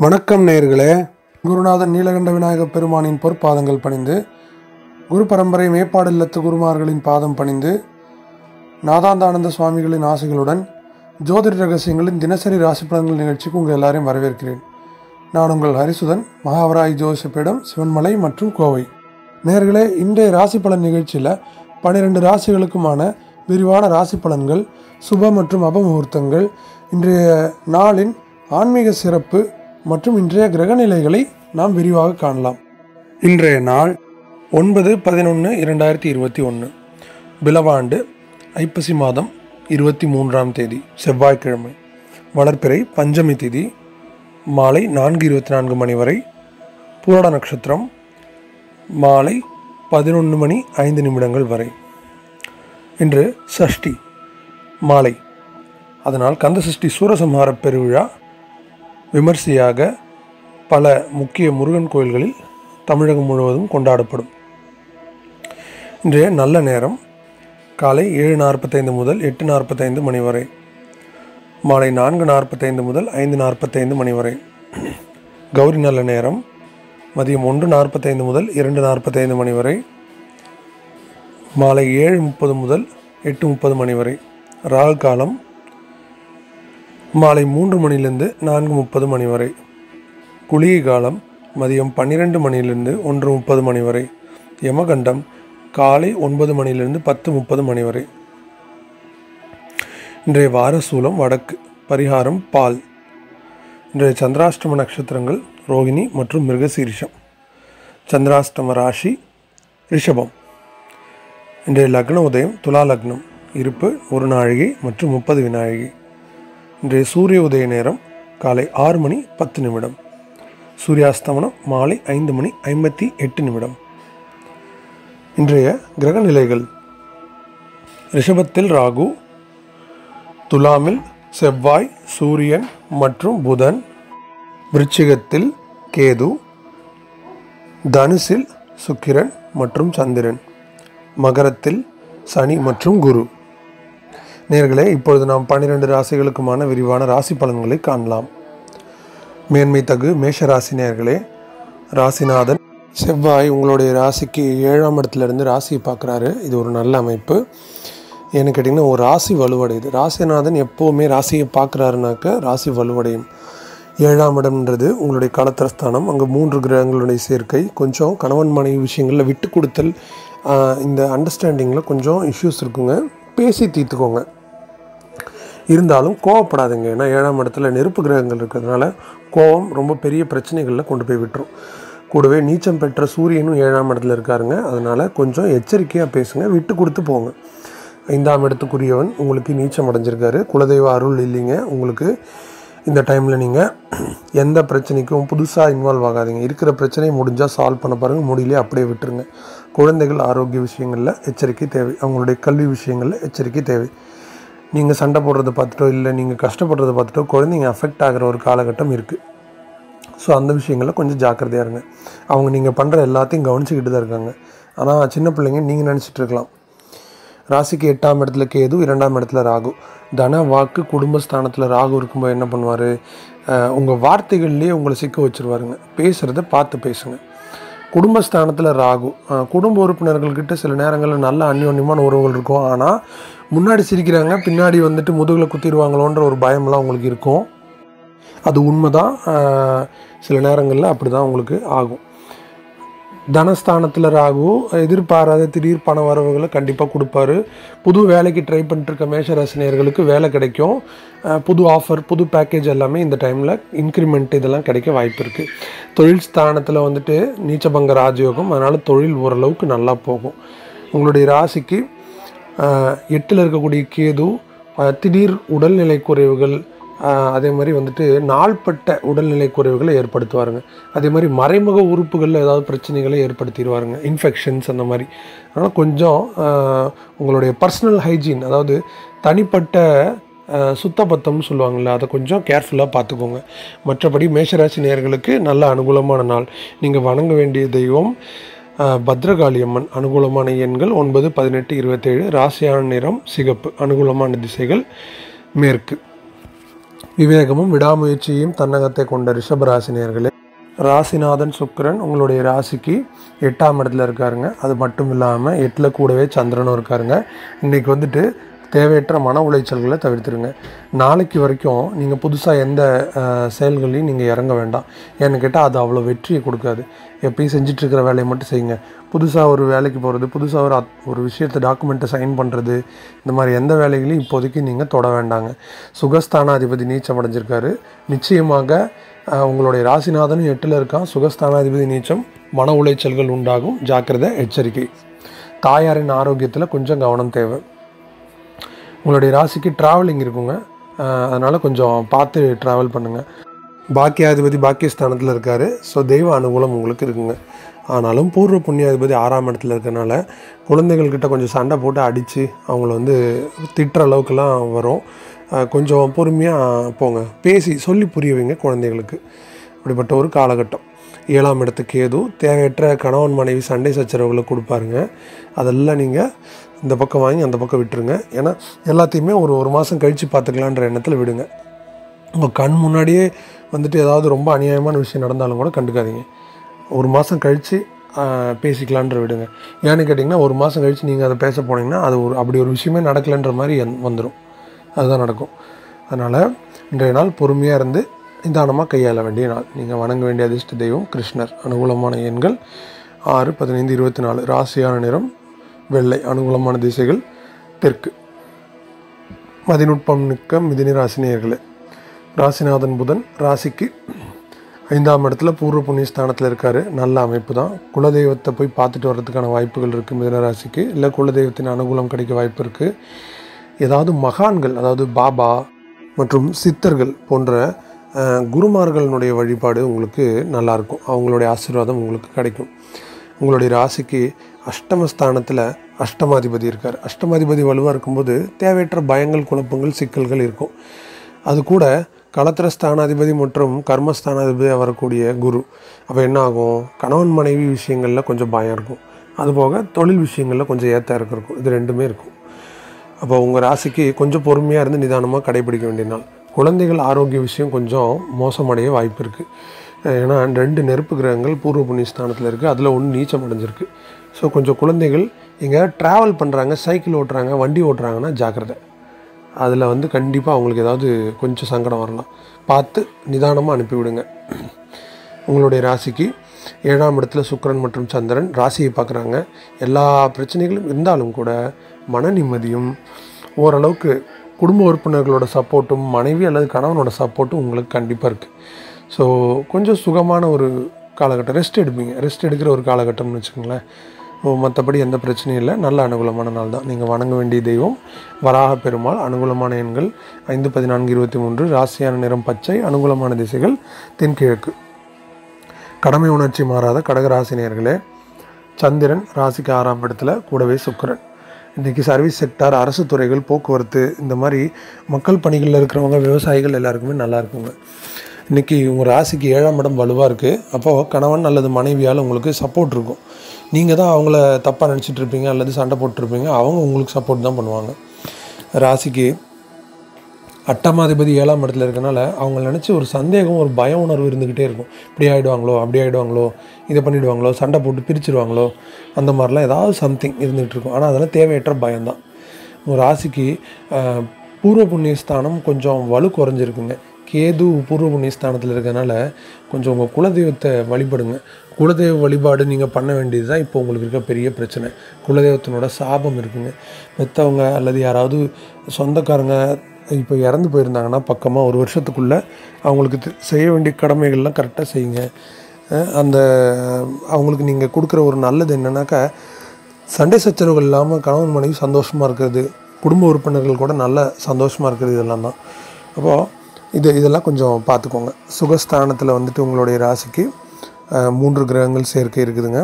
வணக்கம் நேயர்களே குருநாதன் நீலகண்ட விநாயகப் பெருமானின் பொற்பாதங்கள் பணிந்து குரு பரம்பரை மேப்பாடு இல்லத்து குருமார்களின் பாதம் பணிந்து நாதாந்தானந்த சுவாமிகளின் ஆசைகளுடன் ஜோதிட ரகசியங்களின் தினசரி ராசி பலன்கள் நிகழ்ச்சிக்கு உங்கள் எல்லாரையும் வரவேற்கிறேன் நான் உங்கள் ஹரிசுதன் மகாவராய் ஜோசிப்பிடம் சிவன்மலை மற்றும் கோவை நேர்களே இன்றைய ராசி பலன் நிகழ்ச்சியில் பன்னிரெண்டு ராசிகளுக்குமான விரிவான ராசி பலன்கள் சுப மற்றும் அபமுகூர்த்தங்கள் இன்றைய நாளின் ஆன்மீக சிறப்பு மற்றும் இன்றைய கிரகநிலைகளை நாம் விரிவாக காணலாம் இன்றைய நாள் ஒன்பது பதினொன்று இரண்டாயிரத்தி இருபத்தி ஒன்று பிலவாண்டு ஐப்பசி மாதம் இருபத்தி மூன்றாம் தேதி செவ்வாய்க்கிழமை வளர்ப்பிறை பஞ்சமி திதி மாலை நான்கு இருபத்தி நான்கு மணி வரை பூரட நட்சத்திரம் மாலை பதினொன்று மணி ஐந்து நிமிடங்கள் வரை இன்று சஷ்டி மாலை அதனால் கந்த சஷ்டி சூரசம்ஹார பெருவிழா விமர்சையாக பல முக்கிய முருகன் கோயில்களில் தமிழகம் முழுவதும் கொண்டாடப்படும் இன்றைய நல்ல நேரம் காலை ஏழு நாற்பத்தைந்து முதல் எட்டு நாற்பத்தைந்து மணி வரை மாலை நான்கு நாற்பத்தைந்து முதல் ஐந்து நாற்பத்தைந்து மணி வரை கௌரி நல்ல நேரம் மதியம் ஒன்று நாற்பத்தைந்து முதல் இரண்டு நாற்பத்தைந்து மணி வரை மாலை ஏழு முப்பது முதல் எட்டு முப்பது மணி வரை ராகு காலம் மாலை மூன்று மணிலிருந்து நான்கு முப்பது மணி வரை குளிகை காலம் மதியம் பன்னிரெண்டு மணியிலிருந்து ஒன்று முப்பது மணி வரை யமகண்டம் காலை ஒன்பது மணியிலிருந்து பத்து முப்பது மணி வரை இன்றைய வார சூலம் வடக்கு பரிகாரம் பால் இன்றைய சந்திராஷ்டம நட்சத்திரங்கள் ரோகிணி மற்றும் மிருகசீரிஷம் சந்திராஷ்டம ராசி ரிஷபம் இன்றைய லக்ன உதயம் துலா லக்னம் இருப்பு ஒரு நாழிகை மற்றும் முப்பது வினாழிகை இன்றைய சூரிய உதய நேரம் காலை ஆறு மணி பத்து நிமிடம் சூரியாஸ்தமனம் மாலை ஐந்து மணி ஐம்பத்தி எட்டு நிமிடம் இன்றைய கிரக நிலைகள் ரிஷபத்தில் ராகு துலாமில் செவ்வாய் சூரியன் மற்றும் புதன் விருச்சிகத்தில் கேது தனுசில் சுக்கிரன் மற்றும் சந்திரன் மகரத்தில் சனி மற்றும் குரு நேர்களே இப்பொழுது நாம் பன்னிரண்டு ராசிகளுக்குமான விரிவான ராசி பலன்களை காணலாம் மேன்மை தகு மேஷ ராசி நேர்களே ராசிநாதன் செவ்வாய் உங்களுடைய ராசிக்கு ஏழாம் இடத்துல இருந்து ராசியை பார்க்குறாரு இது ஒரு நல்ல அமைப்பு ஏன்னு கேட்டிங்கன்னா ஒரு ராசி வலுவடையுது ராசிநாதன் எப்போவுமே ராசியை பார்க்குறாருனாக்க ராசி வலுவடையும் ஏழாம் இடம்ன்றது உங்களுடைய களத்திரஸ்தானம் அங்கே மூன்று கிரகங்களுடைய சேர்க்கை கொஞ்சம் கணவன் மனைவி விஷயங்களில் விட்டு கொடுத்தல் ஆஹ், இந்த அண்டர்ஸ்டாண்டிங்கில் கொஞ்சம் இஷ்யூஸ் இருக்குங்க பேசி தீர்த்துக்கோங்க இருந்தாலும் கோவப்படாதுங்க ஏன்னா ஏழாம் இடத்துல நெருப்பு கிரகங்கள் இருக்கிறதுனால கோவம் ரொம்ப பெரிய பிரச்சனைகளில் கொண்டு போய் விட்டுரும் கூடவே நீச்சம் பெற்ற சூரியனும் ஏழாம் இடத்துல இருக்காருங்க அதனால் கொஞ்சம் எச்சரிக்கையாக பேசுங்க விட்டு கொடுத்து போங்க ஐந்தாம் இடத்துக்குரியவன் உங்களுக்கு நீச்சம் அடைஞ்சிருக்காரு குலதெய்வ அருள் இல்லைங்க உங்களுக்கு இந்த டைமில் நீங்கள் எந்த பிரச்சனைக்கும் புதுசாக இன்வால்வ் ஆகாதீங்க இருக்கிற பிரச்சனையை முடிஞ்சால் சால்வ் பண்ண பாருங்கள் முடியலையே அப்படியே விட்டுருங்க குழந்தைகள் ஆரோக்கிய விஷயங்களில் எச்சரிக்கை தேவை அவங்களுடைய கல்வி விஷயங்களில் எச்சரிக்கை தேவை நீங்கள் சண்டை போடுறத பார்த்துட்டோ இல்லை நீங்கள் கஷ்டப்படுறத பார்த்துட்டோ குழந்தைங்க அஃபெக்ட் ஆகிற ஒரு காலகட்டம் இருக்குது ஸோ அந்த விஷயங்களில் கொஞ்சம் ஜாக்கிரதையாக இருங்க அவங்க நீங்கள் பண்ணுற எல்லாத்தையும் கவனிச்சுக்கிட்டு தான் இருக்காங்க ஆனால் சின்ன பிள்ளைங்க நீங்கள் நினச்சிட்டு இருக்கலாம் ராசிக்கு எட்டாம் இடத்துல கேது இரண்டாம் இடத்துல ராகு தன வாக்கு குடும்பஸ்தானத்தில் ராகு இருக்கும்போது என்ன பண்ணுவார் உங்கள் வார்த்தைகள்லேயே உங்களை சிக்க வச்சுருவாருங்க பேசுகிறத பார்த்து பேசுங்க குடும்பஸ்தானத்தில் ராகு அஹ், குடும்ப உறுப்பினர்கள்கிட்ட சில நேரங்களில் நல்ல அந்யோன்யமான உறவுகள் இருக்கும் ஆனால் முன்னாடி சிரிக்கிறாங்க பின்னாடி வந்துட்டு முதுகில் குத்திடுவாங்களோன்ற ஒரு பயமெல்லாம் உங்களுக்கு இருக்கும் அது உண்மைதான் அஹ், சில நேரங்களில் அப்படி தான் உங்களுக்கு ஆகும் தனஸ்தானத்தில் ராகு எதிர்பாராத திடீர் பண வரவுகளை கண்டிப்பாக கொடுப்பாரு புது வேலைக்கு ட்ரை பண்ணிட்டுருக்க மேஷராசினியர்களுக்கு வேலை கிடைக்கும் அஹ் புது ஆஃபர் புது பேக்கேஜ் எல்லாமே இந்த டைமில் இன்க்ரிமெண்ட் இதெல்லாம் கிடைக்க வாய்ப்பு இருக்குது தொழில் ஸ்தானத்தில் வந்துட்டு நீச்சபங்க ராஜயோகம் அதனால் தொழில் ஓரளவுக்கு நல்லா போகும் உங்களுடைய ராசிக்கு அஹ், எட்டில் இருக்கக்கூடிய கேது அஹ், திடீர் உடல்நிலை குறைவுகள் ஆஹ் அதே மாதிரி வந்துட்டு நாள்பட்ட உடல்நிலை குறைவுகளை ஏற்படுத்துவாருங்க அதே மாதிரி மறைமுக உறுப்புகளில் ஏதாவது பிரச்சனைகளை ஏற்படுத்திடுவாருங்க இன்ஃபெக்ஷன்ஸ் அந்த மாதிரி அதனால் கொஞ்சம் ஆஹ் உங்களுடைய பர்சனல் ஹைஜீன் அதாவது தனிப்பட்ட ஆஹ் சுத்தபத்தம்னு சொல்லுவாங்கள்ல அதை கொஞ்சம் கேர்ஃபுல்லாக பார்த்துக்கோங்க மற்றபடி மேஷராசி நேயர்களுக்கு நல்ல அனுகூலமான நாள் நீங்கள் வணங்க வேண்டிய தெய்வம் ஆஹ் பத்ரகாளி அம்மன் அனுகூலமான எண்கள் ஒன்பது பதினெட்டு இருபத்தேழு ராசியான நிறம் சிகப்பு அனுகூலமான திசைகள் மேற்கு விவேகமும் விடாமுயற்சியும் தன்னகத்தை கொண்ட ரிஷபராசினியர்களே ராசிநாதன் சுக்கிரன் உங்களுடைய ராசிக்கு எட்டாம் இடத்துல இருக்காருங்க அது மட்டும் இல்லாமல் எட்டில் கூடவே சந்திரனும் இருக்காருங்க இன்றைக்கி வந்துட்டு தேவையற்ற மன உளைச்சல்களை தவிர்த்துருங்க நாளைக்கு வரைக்கும் நீங்கள் புதுசாக எந்த அஹ், செயல்களையும் நீங்கள் இறங்க வேண்டாம் ஏன்னு கேட்டால் அது அவ்வளோ வெற்றியை கொடுக்காது எப்பயும் செஞ்சுட்டு இருக்கிற வேலையை மட்டும் செய்யுங்க புதுசாக ஒரு வேலைக்கு போகிறது புதுசாக ஒரு அத்- ஒரு விஷயத்தை டாக்குமெண்ட்டை சைன் பண்ணுறது இந்த மாதிரி எந்த வேலைகளையும் இப்போதைக்கு நீங்கள் தொட வேண்டாங்க சுகஸ்தானாதிபதி நீச்சம் அடைஞ்சிருக்காரு நிச்சயமாக அஹ், உங்களுடைய ராசிநாதனும் எட்டில் இருக்கான் சுகஸ்தானாதிபதி நீச்சம் மன உளைச்சல்கள் உண்டாகும் ஜாக்கிரதை எச்சரிக்கை தாயாரின் ஆரோக்கியத்தில் கொஞ்சம் கவனம் தேவை உங்களுடைய ராசிக்கு ட்ராவலிங் இருக்குங்க அதனால் கொஞ்சம் பார்த்து ட்ராவல் பண்ணுங்கள் பாக்கியாதிபதி பாக்கியஸ்தானத்தில் இருக்கார் ஸோ தெய்வ அனுகூலம் உங்களுக்கு இருக்குங்க ஆனாலும் பூர்வ புண்ணியாதிபதி ஆறாம் இடத்துல இருக்கனால குழந்தைகள்கிட்ட கொஞ்சம் சண்டை போட்டு அடித்து அவங்கள வந்து திட்டுற அளவுக்குலாம் வரும் அஹ் கொஞ்சம் பொறுமையாக போங்க பேசி சொல்லி புரிய வைங்க குழந்தைகளுக்கு அப்படிப்பட்ட ஒரு காலகட்டம் ஏழாம் இடத்துக்கு ஏதோ தேவையற்ற கணவன் மனைவி சண்டை சச்சரவுகளை கொடுப்பாருங்க அதெல்லாம் நீங்கள் இந்த பக்கம் வாங்கி அந்த பக்கம் விட்டுருங்க ஏன்னா எல்லாத்தையுமே ஒரு ஒரு மாதம் கழித்து பார்த்துக்கலான்ற எண்ணத்தில் விடுங்க உங்கள் கண் முன்னாடியே வந்துட்டு ஏதாவது ரொம்ப அநியாயமான விஷயம் நடந்தாலும் கூட கண்டுக்காதீங்க ஒரு மாதம் கழித்து பேசிக்கலான்ற விடுங்க ஏன்னு கேட்டிங்கன்னா ஒரு மாதம் கழித்து நீங்கள் அதை பேச போனீங்கன்னா அது ஒரு அப்படி ஒரு விஷயமே நடக்கலைன்ற மாதிரி வந்துடும் அதுதான் நடக்கும் அதனால் இன்றைய நாள் பொறுமையாக இருந்து நிதானமாக கையாள வேண்டிய நாள் நீங்கள் வணங்க வேண்டிய அதிர்ஷ்ட தெய்வம் கிருஷ்ணர் அனுகூலமான எண்கள் ஆறு பதினைந்து இருபத்தி நாலு ராசியான நிறம் வெள்ளை அனுகூலமான திசைகள் தெற்கு மதிநுட்பம் மிக்க மிதினி ராசினியர்களே ராசிநாதன் புதன் ராசிக்கு ஐந்தாம் இடத்துல பூர்வ புண்ணிய ஸ்தானத்தில் இருக்கார் நல்ல அமைப்பு தான் குலதெய்வத்தை போய் பார்த்துட்டு வர்றதுக்கான வாய்ப்புகள் இருக்குது மிதன ராசிக்கு இல்லை குலதெய்வத்தின் அனுகூலம் கிடைக்க வாய்ப்பு இருக்குது ஏதாவது மகான்கள் அதாவது பாபா மற்றும் சித்தர்கள் போன்ற அஹ், குருமார்களுடைய வழிபாடு உங்களுக்கு நல்லாயிருக்கும் அவங்களுடைய ஆசீர்வாதம் உங்களுக்கு கிடைக்கும் உங்களுடைய ராசிக்கு அஷ்டமஸ்தானத்தில் அஷ்டமாதிபதி இருக்கார் அஷ்டமாதிபதி வலுவாக இருக்கும்போது தேவையற்ற பயங்கள் குழப்பங்கள் சிக்கல்கள் இருக்கும் அது கூட களத்திர ஸ்தானாதிபதி மற்றும் கர்மஸ்தானாதிபதியாக வரக்கூடிய குரு அப்போ என்ன ஆகும் கணவன் மனைவி விஷயங்களில் கொஞ்சம் பயம் இருக்கும் அதுபோக தொழில் விஷயங்களில் கொஞ்சம் ஏற்ற இறக்கம் இருக்கும் இது ரெண்டுமே இருக்கும் அப்போ உங்கள் ராசிக்கு கொஞ்சம் பொறுமையாக இருந்து நிதானமாக கடைபிடிக்க வேண்டிய நாள் குழந்தைகள் ஆரோக்கிய விஷயம் கொஞ்சம் மோசமடைய வாய்ப்பு இருக்குது ஏன்னா ரெண்டு நெருப்பு கிரகங்கள் பூர்வ புண்ணிய ஸ்தானத்தில் இருக்குது அதில் ஒன்று நீச்சம் அடைஞ்சிருக்கு ஸோ கொஞ்சம் குழந்தைகள் இங்கே ட்ராவல் பண்ணுறாங்க சைக்கிள் ஓட்டுறாங்க வண்டி ஓட்டுறாங்கன்னா ஜாக்கிரதை அதில் வந்து கண்டிப்பாக அவங்களுக்கு ஏதாவது கொஞ்சம் சங்கடம் வரலாம் பார்த்து நிதானமாக அனுப்பிவிடுங்க உங்களுடைய ராசிக்கு ஏழாம் இடத்துல சுக்கிரன் மற்றும் சந்திரன் ராசியை பார்க்குறாங்க எல்லா பிரச்சனைகளும் இருந்தாலும் கூட மன நிம்மதியும் ஓரளவுக்கு குடும்ப உறுப்பினர்களோட சப்போர்ட்டும் மனைவி அல்லது கணவனோட சப்போர்ட்டும் உங்களுக்கு கண்டிப்பாக இருக்குது ஸோ கொஞ்சம் சுகமான ஒரு காலகட்டம் ரெஸ்ட் எடுப்பீங்க ரெஸ்ட் எடுக்கிற ஒரு காலகட்டம்னு வச்சுக்கோங்களேன் மற்றபடி எந்த பிரச்சனையும் இல்லை நல்ல அனுகூலமான நாள் தான் நீங்கள் வணங்க வேண்டிய தெய்வம் வராக பெருமாள் அனுகூலமான எண்கள் ஐந்து பதினான்கு இருபத்தி மூன்று ராசியான நிறம் பச்சை அனுகூலமான திசைகள் தென்கிழக்கு கடமை உணர்ச்சி மாறாத கடகராசினியர்களே சந்திரன் ராசிக்கு ஆறாம் இடத்துல கூடவே சுக்கிரன் இன்றைக்கி சர்வீஸ் செக்டார் அரசு துறைகள் போக்குவரத்து இந்த மாதிரி மக்கள் பணிகளில் இருக்கிறவங்க விவசாயிகள் எல்லாருக்குமே நல்லா இருக்குங்க இன்றைக்கி உங்கள் ராசிக்கு ஏழாம் இடம் வலுவாக இருக்குது அப்போது கணவன் அல்லது மனைவியால் உங்களுக்கு சப்போர்ட் இருக்கும் நீங்கள் தான் அவங்கள தப்பாக நினச்சிட்டு இருப்பீங்க அல்லது சண்டை போட்டிருப்பீங்க அவங்க உங்களுக்கு சப்போர்ட் தான் பண்ணுவாங்க ராசிக்கு அட்டமாதிபதி ஏழாம் இடத்துல இருக்கனால அவங்க நினச்சி ஒரு சந்தேகம் ஒரு பய உணர்வு இருந்துக்கிட்டே இருக்கும் இப்படி ஆகிடுவாங்களோ அப்படி ஆகிடுவாங்களோ இதை பண்ணிடுவாங்களோ சண்டை போட்டு பிரிச்சிருவாங்களோ அந்த மாதிரிலாம் ஏதாவது சம்திங் இருந்துகிட்டு இருக்கும் ஆனால் அதெல்லாம் தேவையற்ற பயம்தான் ஒரு ராசிக்கு ஆஹ், பூர்வ புண்ணிய ஸ்தானம் கொஞ்சம் வலு குறைஞ்சிருக்குங்க கேது பூர்வ புண்ணிய ஸ்தானத்தில் இருக்கனால கொஞ்சம் உங்கள் குலதெய்வத்தை வழிபடுங்க குலதெய்வ வழிபாடு நீங்கள் பண்ண வேண்டியது தான் இப்போ உங்களுக்கு இருக்க பெரிய பிரச்சனை குலதெய்வத்தினோட சாபம் இருக்குங்க பெற்றவங்க அல்லது யாராவது சொந்தக்காரங்க இப்போ இறந்து போயிருந்தாங்கன்னா பக்கமாக ஒரு வருஷத்துக்குள்ளே அவங்களுக்கு தி- செய்ய வேண்டிய கடமைகள்லாம் கரெக்டாக செய்யுங்க அஹ் அந்த அவங்களுக்கு நீங்கள் கொடுக்குற ஒரு நல்லது என்னன்னாக்கா சண்டை சச்சரவுகள் இல்லாமல் கணவன் மனைவி சந்தோஷமாக இருக்கிறது குடும்ப உறுப்பினர்கள் கூட நல்ல சந்தோஷமாக இருக்கிறது இதெல்லாம் தான் அப்போது இது இதெல்லாம் கொஞ்சம் பார்த்துக்கோங்க சுகஸ்தானத்தில் வந்துட்டு உங்களுடைய ராசிக்கு அஹ், மூன்று கிரகங்கள் சேர்க்கை இருக்குதுங்க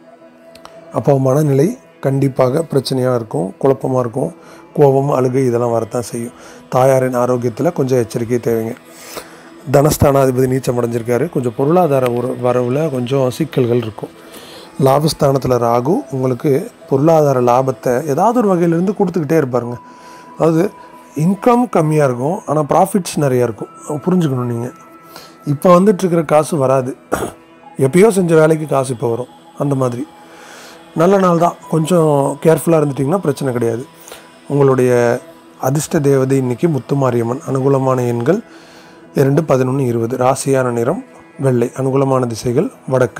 அப்போ மனநிலை கண்டிப்பாக பிரச்சனையாக இருக்கும் குழப்பமாக இருக்கும் கோபம் அழுகை இதெல்லாம் வரத்தான் செய்யும் தாயாரின் ஆரோக்கியத்தில் கொஞ்சம் எச்சரிக்கை தேவைங்க தனஸ்தானாதிபதி நீச்சம் அடைஞ்சிருக்காரு கொஞ்சம் பொருளாதார உற வரவில் கொஞ்சம் சிக்கல்கள் இருக்கும் லாபஸ்தானத்தில் ராகு உங்களுக்கு பொருளாதார லாபத்தை ஏதாவது ஒரு வகையிலேருந்து கொடுத்துக்கிட்டே இருப்பாருங்க அதாவது இன்கம் கம்மியாக இருக்கும் ஆனால் ப்ராஃபிட்ஸ் நிறையா இருக்கும் புரிஞ்சுக்கணும் நீங்கள் இப்போ வந்துட்டுருக்கிற காசு வராது எப்பயோ செஞ்ச வேலைக்கு காசு இப்போ வரும் அந்த மாதிரி நல்ல நாள் தான் கொஞ்சம் கேர்ஃபுல்லாக இருந்துட்டிங்கன்னா பிரச்சனை கிடையாது உங்களுடைய அதிர்ஷ்ட தேவதை இன்னைக்கு முத்துமாரியம்மன் அனுகூலமான எண்கள் இரண்டு பதினொன்று இருபது ராசியான நிறம் வெள்ளை அனுகூலமான திசைகள் வடக்கு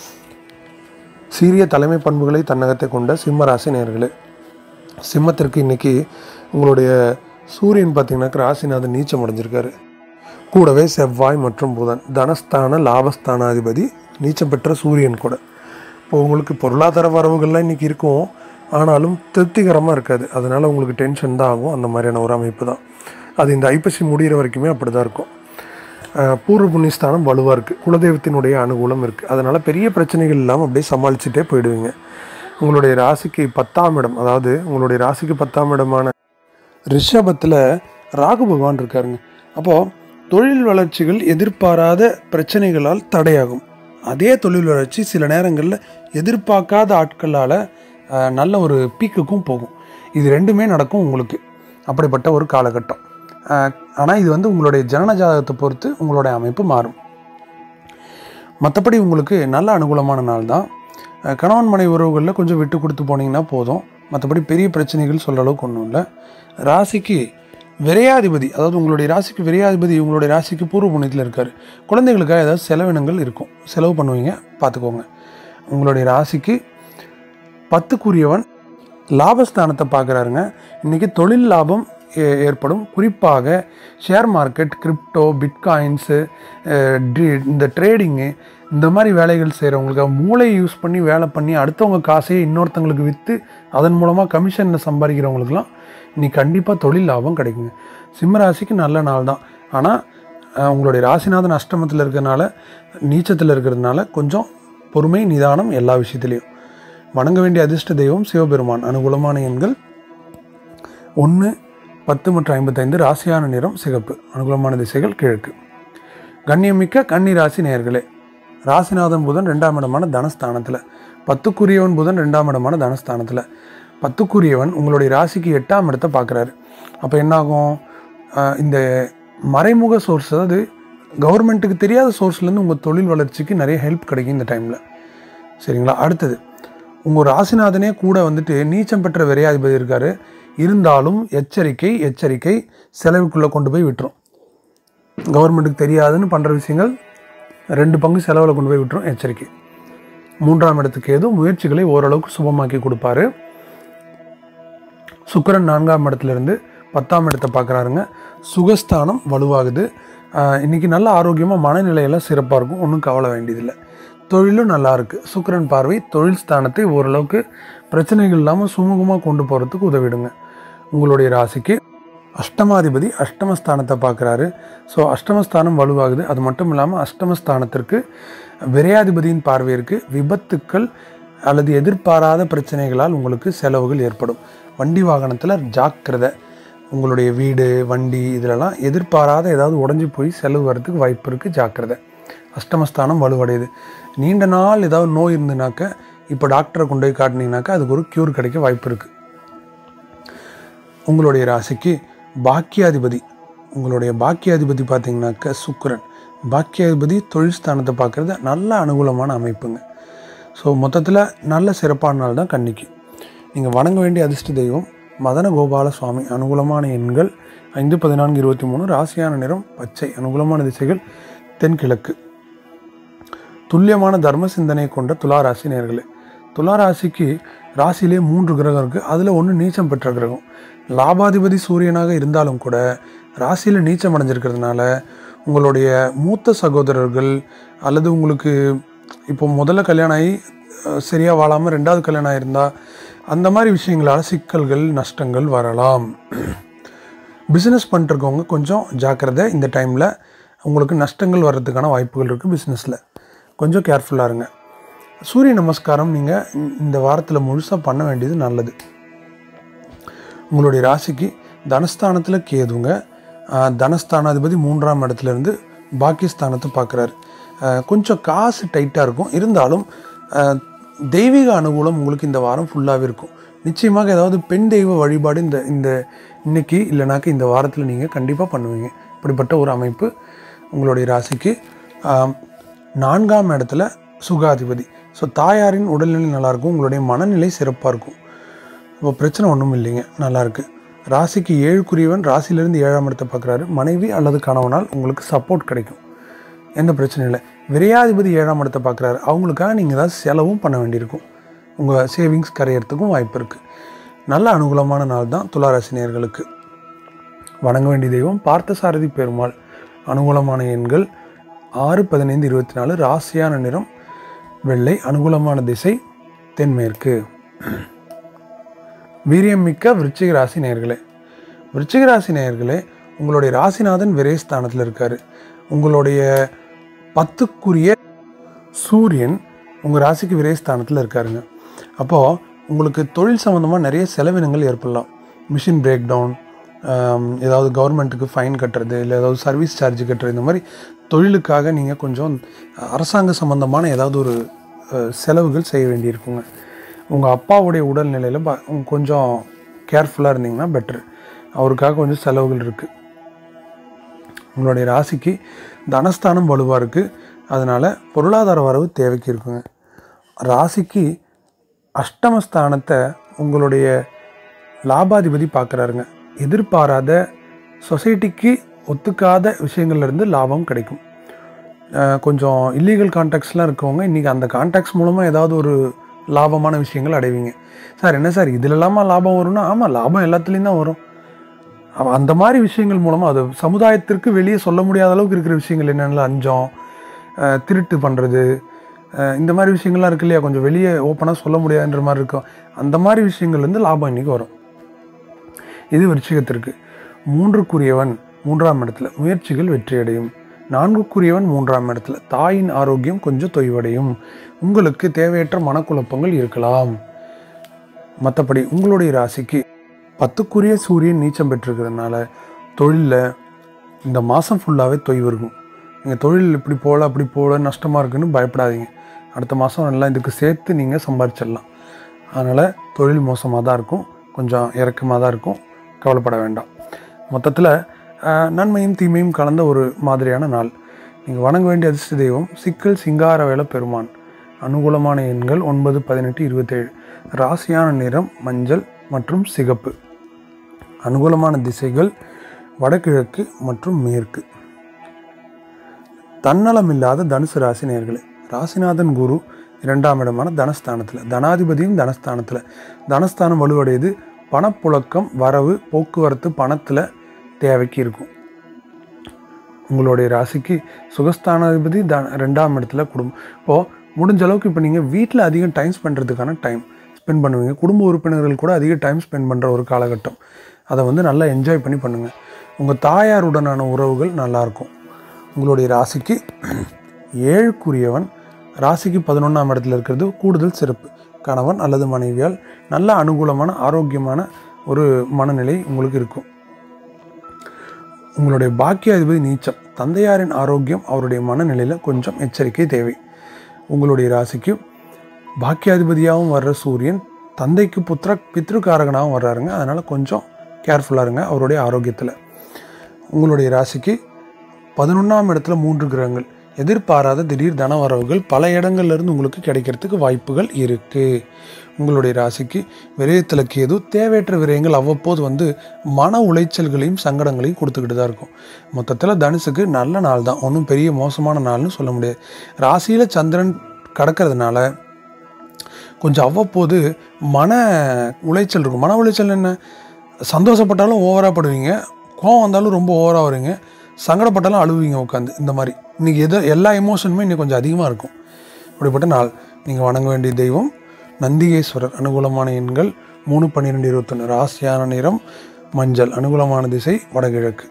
சீரிய தலைமை பண்புகளை தன்னகத்தை கொண்ட சிம்ம ராசி நேர்களே சிம்மத்திற்கு இன்னைக்கு உங்களுடைய சூரியன் பார்த்தீங்கன்னாக்க ராசிநாதன் நீச்சம் அடைஞ்சிருக்காரு கூடவே செவ்வாய் மற்றும் புதன் தனஸ்தான லாபஸ்தானாதிபதி நீச்சம் பெற்ற சூரியன் கூட இப்போ உங்களுக்கு பொருளாதார வரவுகள்லாம் இன்றைக்கி இருக்கும் ஆனாலும் திருப்திகரமாக இருக்காது அதனால் உங்களுக்கு டென்ஷன் தான் ஆகும் அந்த மாதிரியான ஒரு அமைப்பு தான் அது இந்த ஐப்பசி முடிகிற வரைக்குமே அப்படி தான் இருக்கும் அஹ் பூர்வ புண்ணியஸ்தானம் வலுவாக இருக்குது குலதெய்வத்தினுடைய அனுகூலம் இருக்குது அதனால் பெரிய பிரச்சனைகள் இல்லாமல் அப்படியே சமாளிச்சுட்டே போயிடுவீங்க உங்களுடைய ராசிக்கு பத்தாம் இடம் அதாவது உங்களுடைய ராசிக்கு பத்தாம் இடமான ரிஷபத்தில் ராகு பகவான் இருக்காருங்க அப்போது தொழில் வளர்ச்சிகள் எதிர்பாராத பிரச்சனைகளால் தடையாகும் அதே தொழில் வளர்ச்சி சில நேரங்களில் எதிர்பார்க்காத ஆட்களால் அஹ், நல்ல ஒரு பீக்குக்கும் போகும் இது ரெண்டுமே நடக்கும் உங்களுக்கு அப்படிப்பட்ட ஒரு காலகட்டம் ஆனால் இது வந்து உங்களுடைய ஜனன ஜாதகத்தை பொறுத்து உங்களுடைய அமைப்பு மாறும் மற்றபடி உங்களுக்கு நல்ல அனுகூலமான நாள் தான் அஹ், கணவன் மனை உறவுகளில் கொஞ்சம் விட்டு கொடுத்து போனீங்கன்னா போதும் மற்றபடி பெரிய பிரச்சனைகள் சொல்கிற அளவுக்கு ஒன்றும் இல்லை ராசிக்கு விரையாதிபதி அதாவது உங்களுடைய ராசிக்கு விரையாதிபதி உங்களுடைய ராசிக்கு பூர்வ புண்ணியத்தில் இருக்கார் குழந்தைகளுக்காக ஏதாவது செலவினங்கள் இருக்கும் செலவு பண்ணுவீங்க பார்த்துக்கோங்க உங்களுடைய ராசிக்கு பத்துக்குரியவன் லாபஸ்தானத்தை பார்க்குறாருங்க இன்றைக்கி தொழில் லாபம் ஏ- ஏற்படும் குறிப்பாக ஷேர் மார்க்கெட் கிரிப்டோ பிட்காயின்ஸு இந்த ட்ரேடிங்கு இந்த மாதிரி வேலைகள் செய்கிறவங்களுக்கு மூளை யூஸ் பண்ணி வேலை பண்ணி அடுத்தவங்க காசையை இன்னொருத்தங்களுக்கு விற்று அதன் மூலமாக கமிஷனில் சம்பாதிக்கிறவங்களுக்குலாம் இன்னைக்கு கண்டிப்பாக தொழில் லாபம் கிடைக்குங்க சிம்ம ராசிக்கு நல்ல நாள் தான் ஆனால் உங்களுடைய ராசிநாதன் அஷ்டமத்தில் இருக்கிறதுனால நீச்சத்தில் இருக்கிறதுனால கொஞ்சம் பொறுமை நிதானம் எல்லா விஷயத்துலையும் வணங்க வேண்டிய அதிர்ஷ்ட தெய்வம் சிவபெருமான் அனுகூலமான எண்கள் ஒன்று பத்து மற்றும் ஐம்பத்தைந்து ராசியான நிறம் சிகப்பு அனுகூலமான திசைகள் கிழக்கு கண்ணியமிக்க கன்னி ராசி நேர்களே ராசிநாதன் புதன் ரெண்டாம் இடமான தனஸ்தானத்தில் பத்துக்குரியவன் புதன் ரெண்டாம் இடமான தனஸ்தானத்தில் பத்துக்குரியவன் உங்களுடைய ராசிக்கு எட்டாம் இடத்தை பார்க்குறாரு அப்போ என்னாகும் ஆஹ் இந்த மறைமுக சோர்ஸ் அதாவது கவர்மெண்ட்டுக்கு தெரியாத சோர்ஸ்லேருந்து உங்கள் தொழில் வளர்ச்சிக்கு நிறைய ஹெல்ப் கிடைக்கும் இந்த டைமில் சரிங்களா அடுத்தது உங்கள் ராசிநாதனே கூட வந்துட்டு நீச்சம் பெற்ற விரையாதிபதி இருக்கார் இருந்தாலும் எச்சரிக்கை எச்சரிக்கை செலவுக்குள்ளே கொண்டு போய் விட்டுரும் கவர்மெண்ட்டுக்கு தெரியாதுன்னு பண்ணுற விஷயங்கள் ரெண்டு பங்கு செலவில் கொண்டு போய் விட்டுரும் எச்சரிக்கை மூன்றாம் இடத்துக்கு ஏதும் முயற்சிகளை ஓரளவுக்கு சுபமாக்கி கொடுப்பாரு சுக்கிரன் நான்காம் இடத்துலேருந்து பத்தாம் இடத்தை பார்க்குறாருங்க சுகஸ்தானம் வலுவாகுது ஆஹ் இன்னைக்கு நல்ல ஆரோக்கியமாக மனநிலையெல்லாம் சிறப்பாக இருக்கும் ஒன்றும் கவலை வேண்டியதில்லை தொழிலும் நல்லா இருக்கு சுக்கிரன் பார்வை தொழில் ஸ்தானத்தை ஓரளவுக்கு பிரச்சனைகள் இல்லாமல் சுமூகமாக கொண்டு போகிறதுக்கு உதவிடுங்க உங்களுடைய ராசிக்கு அஷ்டமாதிபதி அஷ்டமஸ்தானத்தை பார்க்குறாரு ஸோ அஷ்டமஸ்தானம் வலுவாகுது அது மட்டும் இல்லாமல் அஷ்டமஸ்தானத்திற்கு விரையாதிபதியின் பார்வை இருக்கு விபத்துக்கள் அல்லது எதிர்பாராத பிரச்சனைகளால் உங்களுக்கு செலவுகள் ஏற்படும் வண்டி வாகனத்தில் ஜாக்கிரதை உங்களுடைய வீடு வண்டி இதிலெல்லாம் எதிர்பாராத ஏதாவது உடஞ்சி போய் செலவு வரதுக்கு வாய்ப்பு இருக்குது ஜாக்கிரதை அஷ்டமஸ்தானம் வலுவடையுது நீண்ட நாள் ஏதாவது நோய் இருந்துனாக்க இப்போ டாக்டரை கொண்டு போய் காட்டினீங்கனாக்கா அதுக்கு ஒரு க்யூர் கிடைக்க வாய்ப்பு இருக்குது உங்களுடைய ராசிக்கு பாக்கியாதிபதி உங்களுடைய பாக்கியாதிபதி பார்த்தீங்கன்னாக்க சுக்கிரன் பாக்கியாதிபதி தொழில் ஸ்தானத்தை பார்க்குறது நல்ல அனுகூலமான அமைப்புங்க ஸோ மொத்தத்தில் நல்ல சிறப்பான நாள் தான் கன்னிக்கு நீங்கள் வணங்க வேண்டிய அதிர்ஷ்ட தெய்வம் மதன கோபால சுவாமி அனுகூலமான எண்கள் ஐந்து பதினான்கு இருபத்தி மூணு ராசியான நிறம் பச்சை அனுகூலமான திசைகள் தென்கிழக்கு துல்லியமான தர்ம சிந்தனை கொண்ட துலா ராசி நேர்களே துலா ராசிக்கு ராசியிலே மூன்று கிரகம் இருக்குது அதில் ஒன்று நீச்சம் பெற்ற கிரகம் லாபாதிபதி சூரியனாக இருந்தாலும் கூட ராசியில் நீச்சம் அடைஞ்சிருக்கிறதுனால உங்களுடைய மூத்த சகோதரர்கள் அல்லது உங்களுக்கு இப்போ முதல்ல கல்யாணம் ஆகி சரியாக வாழாமல் ரெண்டாவது கல்யாணம் ஆயிருந்தா அந்த மாதிரி விஷயங்களால் சிக்கல்கள் நஷ்டங்கள் வரலாம் பிஸ்னஸ் பண்ணிருக்கவங்க கொஞ்சம் ஜாக்கிரதை இந்த டைமில் உங்களுக்கு நஷ்டங்கள் வர்றதுக்கான வாய்ப்புகள் இருக்குது பிஸ்னஸில் கொஞ்சம் கேர்ஃபுல்லாக இருங்க சூரிய நமஸ்காரம் நீங்கள் இந்த வாரத்தில் முழுசாக பண்ண வேண்டியது நல்லது உங்களுடைய ராசிக்கு தனஸ்தானத்தில் கேதுங்க ஆஹ் தனஸ்தானாதிபதி மூன்றாம் இடத்துலேருந்து பாக்கியஸ்தானத்தை பார்க்குறாரு கொஞ்சம் காசு டைட்டாக இருக்கும் இருந்தாலும் ஆஹ் தெய்வீக அனுகூலம் உங்களுக்கு இந்த வாரம் ஃபுல்லாகவே இருக்கும் நிச்சயமாக ஏதாவது பெண் தெய்வ வழிபாடு இந்த இந்த இன்னைக்கு இல்லைனாக்க இந்த வாரத்தில் நீங்கள் கண்டிப்பாக பண்ணுவீங்க இப்படிப்பட்ட ஒரு அமைப்பு உங்களுடைய ராசிக்கு ஆம், நான்காம் இடத்துல சுகாதிபதி ஸோ தாயாரின் உடல்நிலை நல்லாயிருக்கும் உங்களுடைய மனநிலை சிறப்பாக இருக்கும் இப்போ பிரச்சனை ஒன்றும் இல்லைங்க நல்லாயிருக்கு ராசிக்கு ஏழுக்குரியவன் ராசியிலேருந்து ஏழாம் இடத்தை பார்க்குறாரு மனைவி அல்லது கணவனால் உங்களுக்கு சப்போர்ட் கிடைக்கும் எந்த பிரச்சனையும் இல்லை விரையாதிபதி ஏழாம் இடத்தை பார்க்குறாரு அவங்களுக்காக நீங்கள் ஏதாவது செலவும் பண்ண வேண்டியிருக்கும் உங்கள் சேவிங்ஸ் கரையிறதுக்கும் வாய்ப்பு இருக்குது நல்ல அனுகூலமான நாள் தான் துளாராசினியர்களுக்கு வணங்க வேண்டிய தெய்வம் பார்த்தசாரதி பெருமாள் அனுகூலமான எண்கள் ஆறு பதினைந்து இருபத்தி நாலு ராசியான நிறம் வெள்ளை அனுகூலமான திசை தென்மேற்கு வீரியம் மிக்க விருச்சிக ராசி நேயர்களே விருச்சிக ராசி நேயர்களே உங்களுடைய ராசிநாதன் விரயஸ்தானத்தில் இருக்கார் உங்களுடைய பத்துக்குரிய சூரியன் உங்கள் ராசிக்கு விரயஸ்தானத்தில் இருக்காருங்க அப்போது உங்களுக்கு தொழில் சம்மந்தமாக நிறைய செலவினங்கள் ஏற்படலாம் மிஷின் பிரேக் டவுன் ஏதாவது கவர்மெண்ட்டுக்கு ஃபைன் கட்டுறது இல்லை ஏதாவது சர்வீஸ் சார்ஜ் கட்டுறது இந்த மாதிரி தொழிலுக்காக நீங்கள் கொஞ்சம் அரசாங்க சம்மந்தமான ஏதாவது ஒரு அஹ், செலவுகள் செய்ய வேண்டியிருக்குங்க உங்கள் அப்பாவுடைய உடல்நிலையில் ப- கொஞ்சம் கேர்ஃபுல்லாக இருந்தீங்கன்னா பெட்ரு அவருக்காக கொஞ்சம் செலவுகள் இருக்குது உங்களுடைய ராசிக்கு தனஸ்தானம் வலுவாக இருக்குது அதனால் பொருளாதார வரவு தேவைக்கு இருக்குங்க ராசிக்கு அஷ்டமஸ்தானத்தை உங்களுடைய லாபாதிபதி பார்க்குறாருங்க எதிர்பாராத சொசைட்டிக்கு ஒத்துக்காத விஷயங்கள்லேருந்து லாபம் கிடைக்கும் அஹ் கொஞ்சம் இல்லீகல் கான்டாக்ட்ஸ்லாம் இருக்கவங்க இன்றைக்கி அந்த கான்டாக்ட்ஸ் மூலமாக ஏதாவது ஒரு லாபமான விஷயங்கள் அடைவீங்க சார் என்ன சார் இதில் இல்லாமல் லாபம் வரும்னா ஆமாம் லாபம் எல்லாத்துலேயும் தான் வரும் அவ- அந்த மாதிரி விஷயங்கள் மூலமாக அது சமுதாயத்திற்கு வெளியே சொல்ல முடியாத அளவுக்கு இருக்கிற விஷயங்கள் என்னென்ன லஞ்சம் அஹ், திருட்டு பண்ணுறது இந்த மாதிரி விஷயங்கள்லாம் இருக்கு இல்லையா கொஞ்சம் வெளியே ஓப்பனாக சொல்ல முடியாதுன்ற மாதிரி இருக்கும் அந்த மாதிரி விஷயங்கள்லேருந்து லாபம் இன்றைக்கி வரும் இது விருச்சிகத்திற்கு மூன்றுக்குரியவன் மூன்றாம் இடத்துல முயற்சிகள் வெற்றியடையும் நான்குக்குரியவன் மூன்றாம் இடத்துல தாயின் ஆரோக்கியம் கொஞ்சம் தொய்வடையும் உங்களுக்கு தேவையற்ற மனக்குழப்பங்கள் இருக்கலாம் மற்றபடி உங்களுடைய ராசிக்கு பத்துக்குரிய சூரியன் நீச்சம் பெற்றிருக்கிறதுனால தொழிலில் இந்த மாதம் ஃபுல்லாகவே தொய்வு இருக்கும் நீங்கள் தொழில் இப்படி போகல அப்படி போகல நஷ்டமாக இருக்குன்னு பயப்படாதீங்க அடுத்த மாதம் நல்லா இதுக்கு சேர்த்து நீங்கள் சம்பாரிச்சிடலாம் அதனால் தொழில் மோசமாக தான் இருக்கும் கொஞ்சம் இறக்கமாக தான் இருக்கும் கவலைப்பட வேண்டாம் மொத்தத்தில் நன்மையும் தீமையும் கலந்த ஒரு மாதிரியான நாள் நீங்கள் வணங்க வேண்டிய அதிர்ஷ்ட தெய்வம் சிக்கல் சிங்காரவேல பெருமான் அனுகூலமான எண்கள் ஒன்பது பதினெட்டு இருபத்தேழு ராசியான நிறம் மஞ்சள் மற்றும் சிகப்பு அனுகூலமான திசைகள் வடகிழக்கு மற்றும் மேற்கு தன்னலமில்லாத தனுசு ராசி நேர்களே ராசிநாதன் குரு இரண்டாம் இடமான தனஸ்தானத்தில் தனாதிபதியும் தனஸ்தானத்தில் தனஸ்தானம் வலுவடையுது பணப்புழக்கம் வரவு போக்குவரத்து பணத்தில் தேவைக்கு இருக்கும் உங்களுடைய ராசிக்கு சுகஸ்தானாதிபதி த ரெண்டாம் இடத்துல குடும்பம் இப்போது முடிஞ்ச அளவுக்கு இப்போ நீங்கள் வீட்டில் அதிகம் டைம் ஸ்பெண்ட்றதுக்கான டைம் ஸ்பெண்ட் பண்ணுவீங்க குடும்ப உறுப்பினர்கள் கூட அதிக டைம் ஸ்பெண்ட் பண்ணுற ஒரு காலகட்டம் அதை வந்து நல்லா என்ஜாய் பண்ணி பண்ணுங்கள் உங்கள் தாயாருடனான உறவுகள் நல்லாயிருக்கும் உங்களுடைய ராசிக்கு ஏழுக்குரியவன் ராசிக்கு பதினொன்றாம் இடத்துல இருக்கிறது கூடுதல் சிறப்பு கணவன் அல்லது மனைவியால் நல்ல அனுகூலமான ஆரோக்கியமான ஒரு மனநிலை உங்களுக்கு இருக்கும் உங்களுடைய பாக்கியாதிபதி நீச்சம் தந்தையாரின் ஆரோக்கியம் அவருடைய மனநிலையில் கொஞ்சம் எச்சரிக்கை தேவை உங்களுடைய ராசிக்கு பாக்கியாதிபதியாகவும் வர்ற சூரியன் தந்தைக்கு புத்திர பித்ருக்காரகனாகவும் வர்றாருங்க அதனால் கொஞ்சம் கேர்ஃபுல்லாக இருங்க அவருடைய ஆரோக்கியத்தில் உங்களுடைய ராசிக்கு பதினொன்றாம் இடத்துல மூன்று கிரகங்கள் எதிர்பாராத திடீர் தன வரவுகள் பல இடங்கள்ல இருந்து உங்களுக்கு கிடைக்கிறதுக்கு வாய்ப்புகள் இருக்குது உங்களுடைய ராசிக்கு விரயத்தில் கேது தேவையற்ற விரயங்கள் அவ்வப்போது வந்து மன உளைச்சல்களையும் சங்கடங்களையும் கொடுத்துக்கிட்டு தான் இருக்கும் மொத்தத்தில் தனுசுக்கு நல்ல நாள் தான் ஒன்றும் பெரிய மோசமான நாள்னு சொல்ல முடியாது ராசியில் சந்திரன் கடக்கிறதுனால கொஞ்சம் அவ்வப்போது மன உளைச்சல் இருக்கும் மன உளைச்சல் என்ன சந்தோஷப்பட்டாலும் ஓவராக படுவீங்க கோவம் வந்தாலும் ரொம்ப ஓவராக வருவீங்க சங்கடப்பட்டாலும் அழுவீங்க உட்காந்து இந்த மாதிரி இன்றைக்கி எதோ எல்லா எமோஷனுமே இன்னைக்கு கொஞ்சம் அதிகமாக இருக்கும் அப்படிப்பட்ட நாள் நீங்கள் வணங்க வேண்டிய தெய்வம் நந்திகேஸ்வரர் அனுகூலமான எண்கள் மூணு பன்னிரெண்டு இருபத்தொன்று ராசியான நிறம் மஞ்சள் அனுகூலமான திசை வடகிழக்கு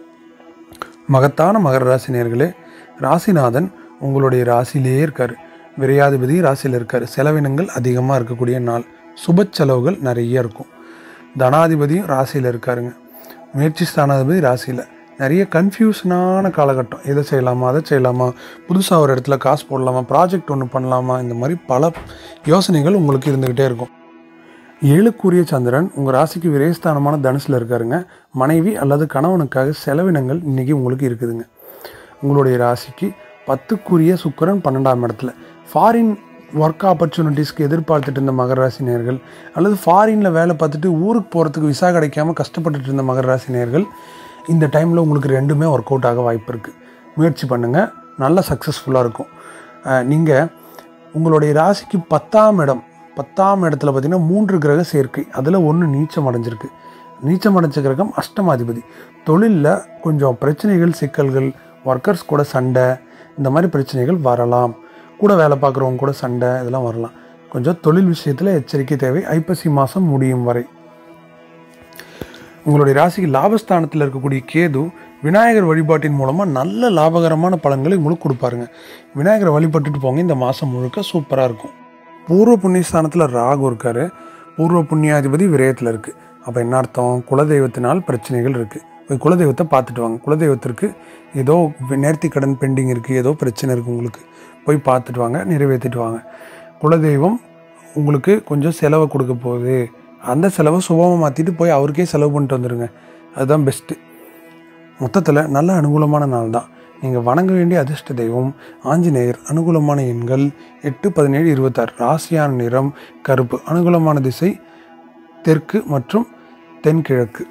மகத்தான மகர ராசி நேர்களே ராசிநாதன் உங்களுடைய ராசியிலேயே இருக்கார் விரையாதிபதி ராசியில் இருக்கார் செலவினங்கள் அதிகமாக இருக்கக்கூடிய நாள் சுப செலவுகள் நிறைய இருக்கும் தனாதிபதியும் ராசியில் இருக்காருங்க முயற்சி ஸ்தானாதிபதி ராசியில் நிறைய கன்ஃபியூஷனான காலகட்டம் எதை செய்யலாமா அதை செய்யலாமா புதுசாக ஒரு இடத்துல காசு போடலாமா ப்ராஜெக்ட் ஒன்று பண்ணலாமா இந்த மாதிரி பல யோசனைகள் உங்களுக்கு இருந்துக்கிட்டே இருக்கும் ஏழுக்குரிய சந்திரன் உங்கள் ராசிக்கு விரயஸ்தானமான தனுசில் இருக்காருங்க மனைவி அல்லது கணவனுக்காக செலவினங்கள் இன்றைக்கி உங்களுக்கு இருக்குதுங்க உங்களுடைய ராசிக்கு பத்துக்குரிய சுக்கிரன் பன்னெண்டாம் இடத்துல ஃபாரின் ஒர்க் ஆப்பர்ச்சுனிட்டிஸ்க்கு எதிர்பார்த்துட்டு இருந்த மகர ராசி நேர்கள் அல்லது ஃபாரினில் வேலை பார்த்துட்டு ஊருக்கு போகிறதுக்கு விசா கிடைக்காம கஷ்டப்பட்டுட்டு இருந்த மகர ராசி நேர்கள் இந்த டைமில் உங்களுக்கு ரெண்டுமே ஒர்க் அவுட் ஆக வாய்ப்பு இருக்குது முயற்சி பண்ணுங்கள் நல்ல சக்ஸஸ்ஃபுல்லாக இருக்கும் நீங்கள் உங்களுடைய ராசிக்கு பத்தாம் இடம் பத்தாம் இடத்துல பார்த்தீங்கன்னா மூன்று கிரக சேர்க்கை அதில் ஒன்று நீச்சம் அடைஞ்சிருக்கு நீச்சம் அடைஞ்ச கிரகம் அஷ்டமாதிபதி தொழிலில் கொஞ்சம் பிரச்சனைகள் சிக்கல்கள் ஒர்க்கர்ஸ் கூட சண்டை இந்த மாதிரி பிரச்சனைகள் வரலாம் கூட வேலை பார்க்குறவங்க கூட சண்டை இதெல்லாம் வரலாம் கொஞ்சம் தொழில் விஷயத்தில் எச்சரிக்கை தேவை ஐப்பசி மாதம் முடியும் வரை உங்களுடைய ராசிக்கு லாபஸ்தானத்தில் இருக்கக்கூடிய கேது விநாயகர் வழிபாட்டின் மூலமாக நல்ல லாபகரமான பலன்களை உங்களுக்கு கொடுப்பாருங்க விநாயகரை வழிபட்டுட்டு போங்க இந்த மாதம் முழுக்க சூப்பராக இருக்கும் பூர்வ புண்ணியஸ்தானத்தில் ராகு இருக்கார் பூர்வ புண்ணியாதிபதி விரயத்தில் இருக்குது அப்போ என்ன அர்த்தம் குலதெய்வத்தினால் பிரச்சனைகள் இருக்குது போய் குலதெய்வத்தை பார்த்துட்டு வாங்க குலதெய்வத்திற்கு ஏதோ நேர்த்தி கடன் பெண்டிங் இருக்குது ஏதோ பிரச்சனை இருக்குது உங்களுக்கு போய் பார்த்துட்டு வாங்க நிறைவேற்றிட்டு வாங்க குலதெய்வம் உங்களுக்கு கொஞ்சம் செலவை கொடுக்க போகுது அந்த செலவை சுபமாக மாற்றிட்டு போய் அவருக்கே செலவு பண்ணிட்டு வந்துடுங்க அதுதான் பெஸ்ட்டு மொத்தத்தில் நல்ல அனுகூலமான நாள் தான் நீங்கள் வணங்க வேண்டிய அதிர்ஷ்ட தெய்வம் ஆஞ்சநேயர் அனுகூலமான எண்கள் எட்டு பதினேழு இருபத்தாறு ராசியான நிறம் கருப்பு அனுகூலமான திசை தெற்கு மற்றும் தென்கிழக்கு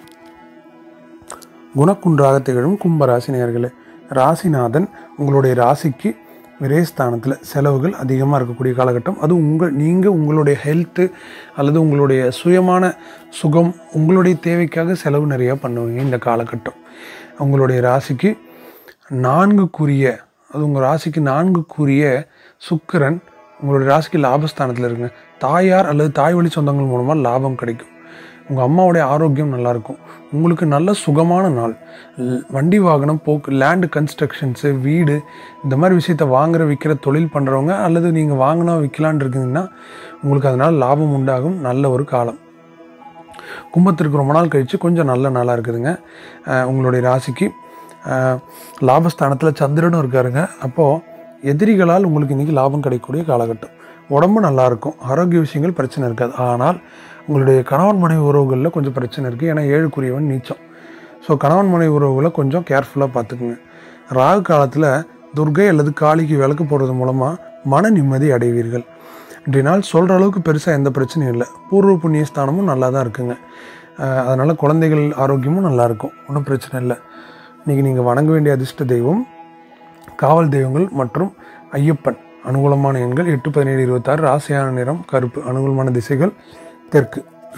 குணக்குன்றாக திகழும் கும்பராசி நேயர்களே ராசிநாதன் உங்களுடைய ராசிக்கு விரயஸ்தானத்தில் செலவுகள் அதிகமாக இருக்கக்கூடிய காலகட்டம் அது உங்கள் நீங்கள் உங்களுடைய ஹெல்த்து அல்லது உங்களுடைய சுயமான சுகம் உங்களுடைய தேவைக்காக செலவு நிறையா பண்ணுவீங்க இந்த காலகட்டம் உங்களுடைய ராசிக்கு நான்குக்குரிய அது உங்கள் ராசிக்கு நான்குக்குரிய சுக்கிரன் உங்களுடைய ராசிக்கு லாபஸ்தானத்தில் இருக்குங்க தாயார் அல்லது தாய் வழி சொந்தங்கள் மூலமாக லாபம் கிடைக்கும் உங்கள் அம்மாவுடைய ஆரோக்கியம் நல்லாயிருக்கும் உங்களுக்கு நல்ல சுகமான நாள் ல்- வண்டி வாகனம் போக்கு லேண்டு கன்ஸ்ட்ரக்ஷன்ஸு வீடு இந்த மாதிரி விஷயத்த வாங்குற விற்கிற தொழில் பண்ணுறவங்க அல்லது நீங்கள் வாங்கினா விற்கலான் இருக்கீங்கன்னா உங்களுக்கு அதனால் லாபம் உண்டாகும் நல்ல ஒரு காலம் கும்பத்திற்கு ரொம்ப நாள் கழித்து கொஞ்சம் நல்ல நாளாக இருக்குதுங்க அஹ் உங்களுடைய ராசிக்கு அஹ் லாபஸ்தானத்தில் சந்திரனும் இருக்காருங்க அப்போது எதிரிகளால் உங்களுக்கு இன்றைக்கி லாபம் கிடைக்கக்கூடிய காலகட்டம் உடம்பு நல்லா இருக்கும் ஆரோக்கிய விஷயங்கள் பிரச்சனை இருக்காது ஆனால் உங்களுடைய கணவன் மனைவி உறவுகளில் கொஞ்சம் பிரச்சனை இருக்குது ஏன்னா ஏழுக்குரியவன் நீச்சம் ஸோ கணவன் மனைவி உறவுகளை கொஞ்சம் கேர்ஃபுல்லாக பார்த்துக்குங்க ராகு காலத்தில் துர்கை அல்லது காளிக்கு விளக்கு போடுறது மூலமாக மன நிம்மதி அடைவீர்கள் இன்றைய நாள் சொல்கிற அளவுக்கு பெருசாக எந்த பிரச்சனையும் இல்லை பூர்வ புண்ணிய ஸ்தானமும் நல்லா தான் இருக்குங்க அஹ் அதனால் குழந்தைகள் ஆரோக்கியமும் நல்லா இருக்கும் ஒன்றும் பிரச்சனை இல்லை இன்றைக்கி நீங்கள் வணங்க வேண்டிய அதிர்ஷ்ட தெய்வம் காவல் தெய்வங்கள் மற்றும் ஐயப்பன் அனுகூலமான எண்கள் எட்டு பதினேழு இருபத்தாறு ராசியான நிறம் கருப்பு அனுகூலமான திசைகள் தெற்கு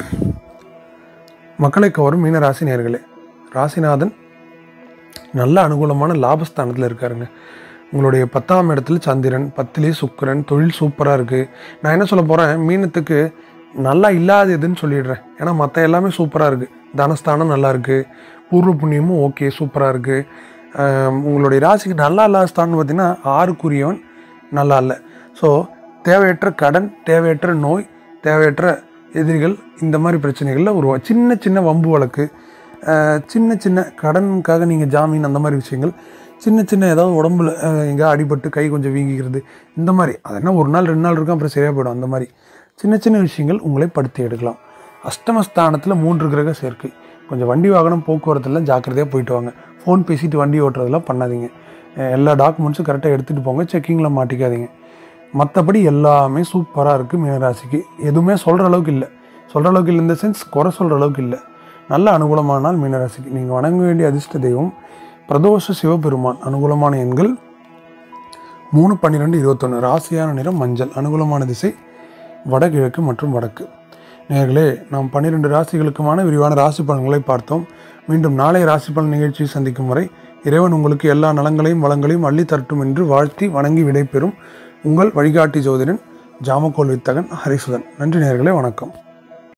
மக்களை கவரும் மீன ராசி நேர்களே ராசிநாதன் நல்ல அனுகூலமான லாபஸ்தானத்தில் இருக்காருங்க உங்களுடைய பத்தாம் இடத்துல சந்திரன் பத்திலே சுக்கிரன் தொழில் சூப்பராக இருக்குது நான் என்ன சொல்ல போகிறேன் மீனத்துக்கு நல்லா இல்லாததுன்னு சொல்லிடுறேன் ஏன்னா மற்ற எல்லாமே சூப்பராக இருக்குது தனஸ்தானம் நல்லா இருக்குது பூர்வ புண்ணியமும் ஓகே சூப்பராக இருக்குது உங்களுடைய ராசிக்கு நல்லா இல்லாத ஸ்தானம் பார்த்தீங்கன்னா ஆறுக்குரியவன் நல்லா இல்லை ஸோ தேவையற்ற கடன் தேவையற்ற நோய் தேவையற்ற எதிரிகள் இந்த மாதிரி பிரச்சனைகளில் ஒரு சின்ன சின்ன வம்பு வழக்கு அஹ், சின்ன சின்ன கடனுக்காக நீங்கள் ஜாமீன் அந்த மாதிரி விஷயங்கள் சின்ன சின்ன ஏதாவது உடம்புல அஹ், எங்கேயா அடிபட்டு கை கொஞ்சம் வீங்கிக்கிறது இந்த மாதிரி அதெல்லாம் ஒரு நாள் ரெண்டு நாள் இருக்கும் அப்புறம் சரியாக போயிடும் அந்த மாதிரி சின்ன சின்ன விஷயங்கள் உங்களை படுத்தி எடுக்கலாம் அஷ்டமஸ்தானத்தில் மூன்று கிரக சேர்க்கை கொஞ்சம் வண்டி வாகனம் போக்குவரத்துலாம் ஜாக்கிரதையாக போயிட்டு வாங்க ஃபோன் பேசிட்டு வண்டி ஓட்டுறதெல்லாம் பண்ணாதீங்க அஹ், எல்லா டாக்குமெண்ட்ஸும் கரெக்டாக எடுத்துகிட்டு போங்க செக்கிங்கில் மாட்டிக்காதீங்க மற்றபடி எல்லாமே சூப்பராக இருக்குது மீனராசிக்கு எதுவுமே சொல்கிற அளவுக்கு இல்லை சொல்கிற அளவுக்கு இல்லை இந்த சென்ஸ் குறை சொல்கிற அளவுக்கு இல்லை நல்ல அனுகூலமான நாள் மீனராசிக்கு நீங்கள் வணங்க வேண்டிய அதிர்ஷ்ட தெய்வம் பிரதோஷ சிவபெருமான் அனுகூலமான எண்கள் மூணு பன்னிரெண்டு இருபத்தொன்று ராசியான நிறம் மஞ்சள் அனுகூலமான திசை வடகிழக்கு மற்றும் வடக்கு நேர்களே நாம் பன்னிரெண்டு ராசிகளுக்குமான விரிவான ராசி பலன்களை பார்த்தோம் மீண்டும் நாளை ராசி பலன் நிகழ்ச்சியை சந்திக்கும் வரை இறைவன் உங்களுக்கு எல்லா நலங்களையும் வளங்களையும் அள்ளி தரட்டும் என்று வாழ்த்தி வணங்கி விடைபெறும் உங்கள் வழிகாட்டி ஜோதிடன் ஜாமக்கோல் வித்தகன் ஹரிசுதன் நன்றி நேர்களே வணக்கம்